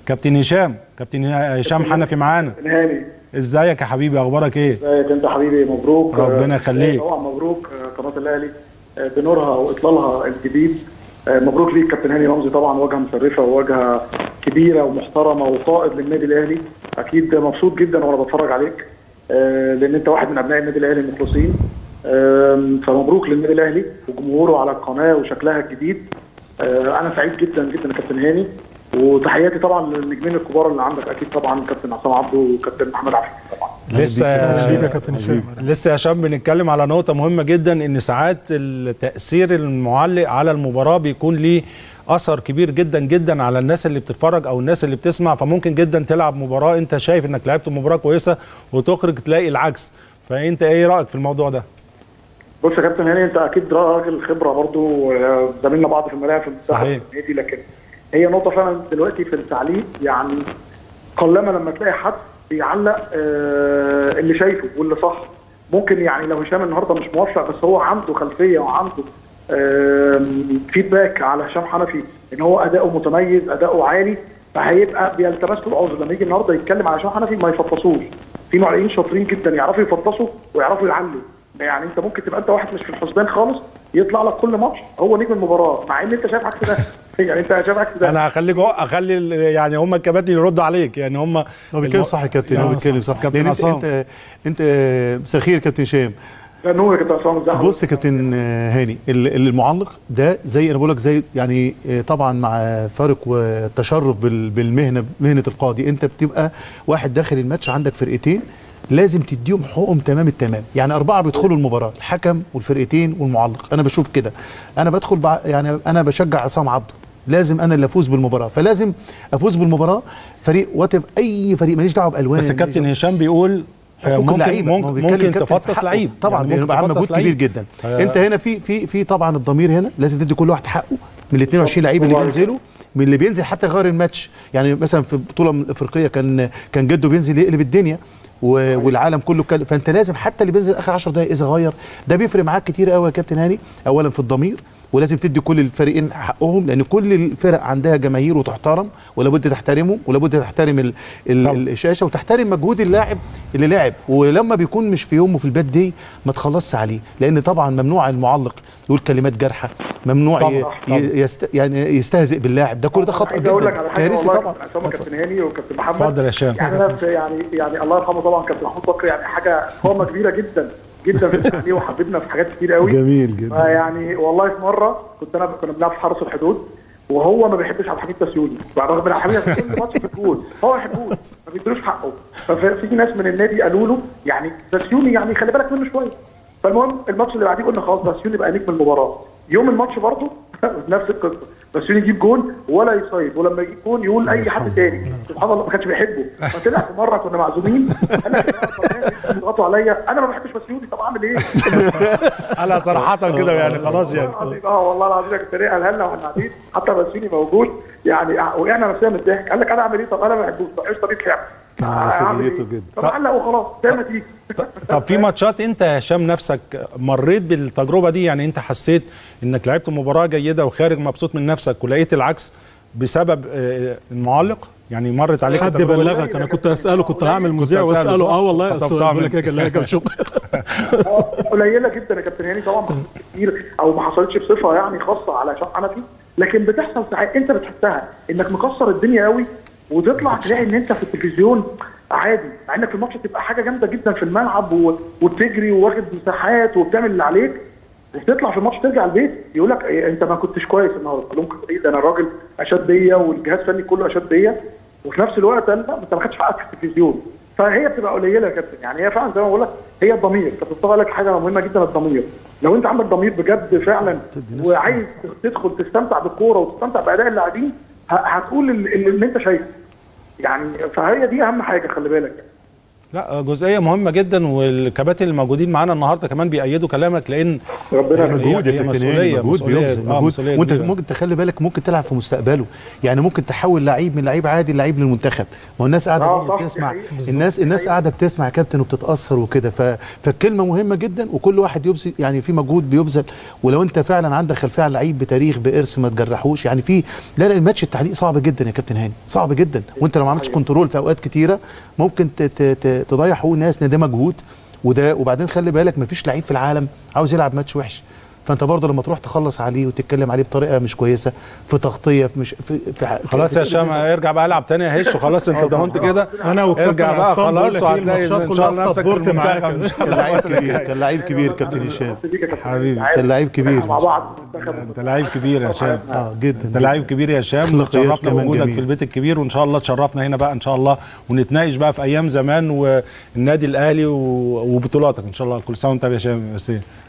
كابتن هشام كابتن هشام حنفي معانا هاني ازيك يا حبيبي اخبارك ايه ازيك انت حبيبي مبروك ربنا يخليك. طبعا مبروك آه، قناه الاهلي آه، بنورها واطلالها الجديد آه، مبروك ليك كابتن هاني رمزي طبعا واجهه مشرفه وواجهه كبيره ومحترمه وقائد للنادي الاهلي اكيد مبسوط جدا وانا بتفرج عليك آه، لان انت واحد من ابناء النادي الاهلي المخلصين آم، فمبروك للنادي الاهلي وجمهوره على القناه وشكلها الجديد آه، انا سعيد جدا جدا يا كابتن هاني وتحياتي طبعا للنجمين الكبار اللي عندك اكيد طبعا كابتن عصام عبده وكابتن محمد عفيف طبعا لسه حبيبي يا كابتن هشام لسه يا هشام بنتكلم على نقطة مهمة جدا ان ساعات التأثير المعلق على المباراة بيكون ليه اثر كبير جدا جدا على الناس اللي بتتفرج او الناس اللي بتسمع فممكن جدا تلعب مباراة انت شايف انك لعبت مباراة كويسة وتخرج تلاقي العكس فانت ايه رأيك في الموضوع ده؟ بص يا كابتن هاني انت اكيد راجل خبره برضو آه، زميلنا بعض في الملاعب في المنتخب صحيح. في النادي لكن هي نقطه فعلا دلوقتي في التعليق يعني قلما لما تلاقي حد بيعلق آه، اللي شايفه واللي صح ممكن يعني لو هشام النهارده مش موفق بس هو عنده خلفيه وعنده آم، فيدباك على هشام حنفي ان هو اداؤه متميز اداؤه عالي فهيبقى بيلتمس له العذر لما يجي النهارده يتكلم على هشام حنفي ما يفطسوش في معلقين شاطرين جدا يعرفوا يفطسوا ويعرفوا يعلوا يعني انت ممكن تبقى انت واحد مش في الحسبان خالص يطلع لك كل ماتش هو نجم المباراه مع ان انت شايف عكس ده يعني انت شايف عكس ده انا هخليك اخلي ال- يعني هم الكباتن يردوا عليك يعني هم هو بيتكلم صح يا كابتن هو آه، بيتكلم صح كابتن لان انت عصام. انت انت مساء الخير كابتن هشام ده نور يا كابتن عصام ازي حضرتك؟ بص يا كابتن هاني ال- المعلق ده زي انا بقول لك زي يعني طبعا مع فارق والتشرف بال- بالمهنه مهنه القاضي انت بتبقى واحد داخل الماتش عندك فرقتين لازم تديهم حقوقهم تمام التمام يعني اربعه بيدخلوا المباراه الحكم والفرقتين والمعلق انا بشوف كده انا بدخل بع... يعني انا بشجع عصام عبده لازم انا اللي افوز بالمباراه فلازم افوز بالمباراه فريق واتف اي فريق ماليش دعوه بالوان بس ماليش الكابتن دعوة- هشام بيقول آه، حقوق ممكن اللعيبة. ما هو ممكن, بيتكلم ممكن كابتن في تفطس حقه. لعيب طبعا يعني يعني ممكن بيبقى تفطس مجهود لعيب. كبير جدا آه. انت هنا في في في طبعا الضمير هنا لازم تدي كل واحد حقه من ال 22 لعيب اللي طبعاً. بينزلوا من اللي بينزل حتى غير الماتش يعني مثلا في بطوله من الافريقيه كان كان جده بينزل يقلب الدنيا و- والعالم كله كان فانت لازم حتى اللي بينزل اخر 10 دقائق اذا غير ده بيفرق معاك كتير قوي يا كابتن هاني اولا في الضمير ولازم تدي كل الفريقين حقهم لان كل الفرق عندها جماهير وتحترم ولابد تحترمهم ولابد تحترم ال ال طبعا. الشاشه وتحترم مجهود اللاعب اللي لعب ولما بيكون مش في يومه في الباد دي ما تخلصش عليه لان طبعا ممنوع المعلق يقول كلمات جارحه ممنوع ي- طبعا، طبعا. ي- يست يعني يستهزئ باللاعب ده كل ده خطا عايز اقول لك جدا على حاجه كارثي والله طبعا كابتن عصام كابتن هاني وكابتن محمد اتفضل يا هشام. يعني انا في- يعني يعني الله يرحمه طبعا كابتن محمود بكر يعني حاجه قامه كبيره جدا جدا في التحليل وحببنا في حاجات كتير قوي جميل جدا يعني والله في مره كنت انا كنا بنلعب في حرس الحدود وهو ما بيحبش عبد الحميد بسيوني رغم ان عبد الحميد كل ماتش في الجول هو ما يحبوش ما بيدروش حقه ففي ناس من النادي قالوا له يعني بسيوني يعني خلي بالك منه شويه فالمهم الماتش اللي بعديه قلنا خلاص بسيوني بقى نجم المباراه يوم الماتش برضه نفس القصه بسيوني يجيب جون ولا يصيد ولما يجيب جون يقول اي حد تاني سبحان الله ما كانش بيحبه فطلع في مره كنا معزومين قال لك يا جماعة، طب ماشي، بيضغطوا عليا انا ما بحبش بسيوني طب اعمل ايه؟ على صراحة كده يعني خلاص يعني والله العظيم اه والله العظيم يا كابتن ايه قالها لنا واحنا قاعدين حتى بسيوني موجود يعني وقعنا نفسيا من الضحك قال لك انا اعمل ايه طب انا ما بحبوش طب ايش طريقه لعب؟ كان على أعمل سجيته إيه؟ جدا. طب علق وخلاص زي ما تيجي طب في ماتشات انت يا هشام نفسك مريت بالتجربه دي يعني انت حسيت انك لعبت مباراه جيده وخارج مبسوط من نفسك ولقيت العكس بسبب آه، المعلق يعني مرت عليك حد التجربة دي؟ بلغك انا كنت اساله كنت هعمل كنت مذيع أسأله، واساله صح؟ اه والله خطفتها السؤال بقول لك منك. ايه لا كم شكرا قليله جدا يا كابتن هاني طبعا ما حصلتش كتير او ما حصلتش بصفه يعني خاصه على شق حنفي لكن بتحصل ساعات انت بتحسها انك مكسر الدنيا قوي وتطلع تلاقي ان انت في التلفزيون عادي مع انك في الماتش تبقى حاجه جامده جدا في الملعب و... وبتجري وواخد مساحات وبتعمل اللي عليك وبتطلع في الماتش ترجع البيت يقول لك إيه انت ما كنتش كويس النهارده ممكن ايه ده انا الراجل اشاد بيا والجهاز الفني كله اشاد بيا وفي نفس الوقت قال لا انت ما خدتش حقك في التلفزيون فهي بتبقى قليله يا كابتن يعني هي فعلا زي ما بقول لك هي الضمير كابتن مصطفى قال لك حاجه مهمه جدا الضمير لو انت عندك ضمير بجد فعلا وعايز تدخل تستمتع بالكوره وتستمتع باداء اللاعبين ه- هتقول اللي, اللي انت شايفه يعني فهي دي اهم حاجه خلي بالك لا جزئيه مهمه جدا والكباتن الموجودين معانا النهارده كمان بيأيدوا كلامك لان ربنا هي- مجهود يا هي كابتن مسؤولية- هاني مجهود مسؤولية- بيبذل آه، مجهود مسؤولية وانت كبيرة. ممكن تخلي بالك ممكن تلعب في مستقبله يعني ممكن تحول لعيب من لعيب عادي لعيب للمنتخب ما هو الناس قاعده آه، برضه صح، بتسمع دي حقيقة. الناس الناس قاعده بتسمع يا كابتن وبتتاثر وكده ف... فالكلمه مهمه جدا وكل واحد يبذل يعني في مجهود بيبذل ولو انت فعلا عندك خلفيه عن لعيب بتاريخ بارث ما تجرحوش يعني في لا لا الماتش التعليق صعب جدا يا كابتن هاني صعب جدا وانت لو ما عملتش كنترول في اوقات كتيره ممكن ت... ت... ت... تضيع حقوق ناس ان ده مجهود وده وبعدين خلي بالك مفيش لعيب في العالم عاوز يلعب ماتش وحش فانت برضه لما تروح تخلص عليه وتتكلم عليه بطريقه مش كويسه في تغطيه في مش في, في خلاص يا هشام ارجع بقى العب تاني يا هش وخلاص انت ضمنت كده انا والكابتن ارجع بقى عصام بقول خلاص لك ايه، وهتلاقي الماتشات ان شاء الله كلها نفسك في سبورت معاك المنتخب ان شاء كان الله لعيب كبير كان لعيب كبير كابتن هشام حبيبي. كان لعيب كبير مع بعض منتخب انت لعيب كبير يا هشام اه جدا انت لعيب كبير يا هشام أخلاقيات وتشرفنا كمان بوجودك جميل. في البيت الكبير وان شاء الله تشرفنا هنا بقى ان شاء الله ونتناقش بقى في ايام زمان والنادي الاهلي و- وبطولاتك ان شاء الله كل سنه وانت طيب يا هشام ميرسي